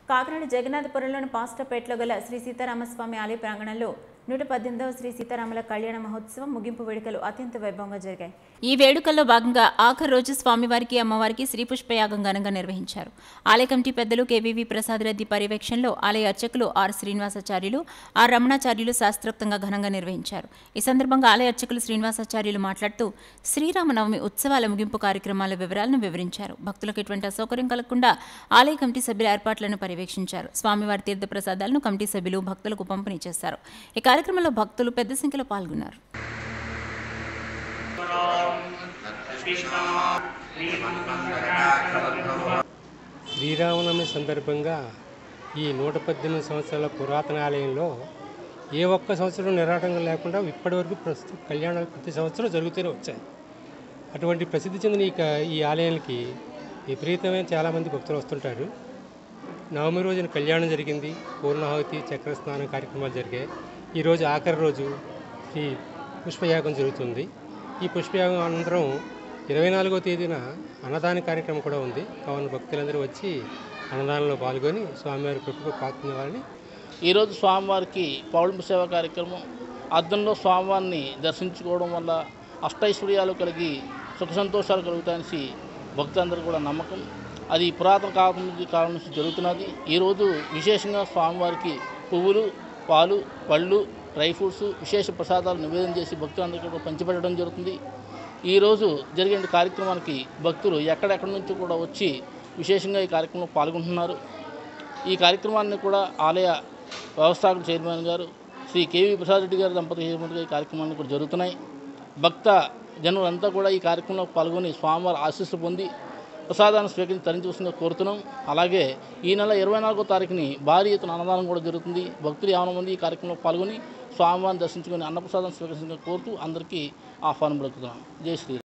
కాకినాడ జగన్నాథపురంలోని పాస్టర్పేటలో గల శ్రీ సీతారామస్వామి ఆలయ ప్రాంగణంలో నూట పద్దెనిమిదవ శ్రీ సీతారాముల కళ్యాణ మహోత్సవం ముగింపు వేడుకలు అత్యంత వైభవంగా జరిగాయి ఈ వేడుకల్లో భాగంగా ఆఖరు రోజు స్వామివారికి అమ్మవారికి శ్రీ పుష్పయాగం ఘనంగా నిర్వహించారు ఆలయ కమిటీ పెద్దలు కేవీవి ప్రసాద్ రెడ్డి పర్యవేక్షణలో ఆలయ అర్చకులు ఆర్ శ్రీనివాసాచార్యులు ఆర్ రమణాచార్యులు శాస్త్రోక్తంగా ఘనంగా నిర్వహించారు ఈ సందర్భంగా ఆలయ అర్చకులు శ్రీనివాసాచార్యులు మాట్లాడుతూ శ్రీరామనవమి ఉత్సవాల ముగింపు కార్యక్రమాల వివరాలను వివరించారు భక్తులకు ఎటువంటి అసౌకర్యం కలగకుండా ఆలయ కమిటీ సభ్యుల ఏర్పాట్లను పర్యవేక్షించారు స్వామివారి తీర్థ ప్రసాదాలను కమిటీ సభ్యులు భక్తులకు పంపిణీ చేశారు ఈ కార్యక్రమంలో భక్తులు పెద్ద సంఖ్యలో పాల్గొన్నారు శ్రీరామనవమి సందర్భంగా ఈ నూట పద్దెనిమిది సంవత్సరాల పురాతన ఆలయంలో ఏ ఒక్క సంవత్సరం నిరాటంగా లేకుండా ఇప్పటివరకు ప్రస్తుతం కళ్యాణాలు ప్రతి సంవత్సరం జరుగుతూనే వచ్చాయి అటువంటి ప్రసిద్ధి చెందిన ఈ క- ఈ ఆలయానికి విపరీతమైన చాలామంది భక్తులు వస్తుంటారు నవమి రోజున కళ్యాణం జరిగింది పూర్ణాహుతి చక్ర స్నానం కార్యక్రమాలు జరిగాయి ఈరోజు ఆఖరి రోజు ఈ పుష్పయాగం జరుగుతుంది ఈ పుష్పయాగం అనంతరం ఇరవై నాలుగో తేదీన అన్నదాన కార్యక్రమం కూడా ఉంది కావున భక్తులందరూ వచ్చి అన్నదానంలో పాల్గొని స్వామివారి కృపకు పాల్గొనేవారని ఈరోజు స్వామివారికి పౌర్ణమి సేవ కార్యక్రమం అద్దంలో స్వామివారిని దర్శించుకోవడం వల్ల అష్టైశ్వర్యాలు కలిగి సుఖ సంతోషాలు కలుగుతాయని భక్తులందరూ కూడా నమ్మకం అది పురాతన కాలం నుంచి కాలం నుంచి జరుగుతున్నది ఈరోజు విశేషంగా స్వామివారికి పువ్వులు పాలు పళ్ళు డ్రై ఫ్రూట్స్ విశేష ప్రసాదాలు నివేదన చేసి భక్తులందరికీ కూడా పంచిపెట్టడం జరుగుతుంది ఈరోజు జరిగే కార్యక్రమానికి భక్తులు ఎక్కడెక్కడి నుంచి కూడా వచ్చి విశేషంగా ఈ కార్యక్రమంలో పాల్గొంటున్నారు ఈ కార్యక్రమాన్ని కూడా ఆలయ వ్యవస్థాపక చైర్మన్ గారు శ్రీ కేవీ ప్రసాద్ రెడ్డి గారి దంపతి చైర్మన్గా ఈ కార్యక్రమాన్ని కూడా జరుగుతున్నాయి భక్త జనులంతా కూడా ఈ కార్యక్రమంలో పాల్గొని స్వామివారి ఆశీస్సులు పొంది ప్రసాదాన్ని స్వీకరించి తరించవలసిందిగా కోరుతున్నాం అలాగే ఈ నెల ఇరవై నాలుగో తారీఖుని భారీ ఎత్తున అన్నదానం కూడా జరుగుతుంది భక్తులు యావన మంది ఈ కార్యక్రమంలో పాల్గొని స్వామివారిని దర్శించుకొని అన్నప్రసాదం స్వీకరించాలని కోరుతూ అందరికీ ఆహ్వానం పలుకుతున్నాం జై శ్రీ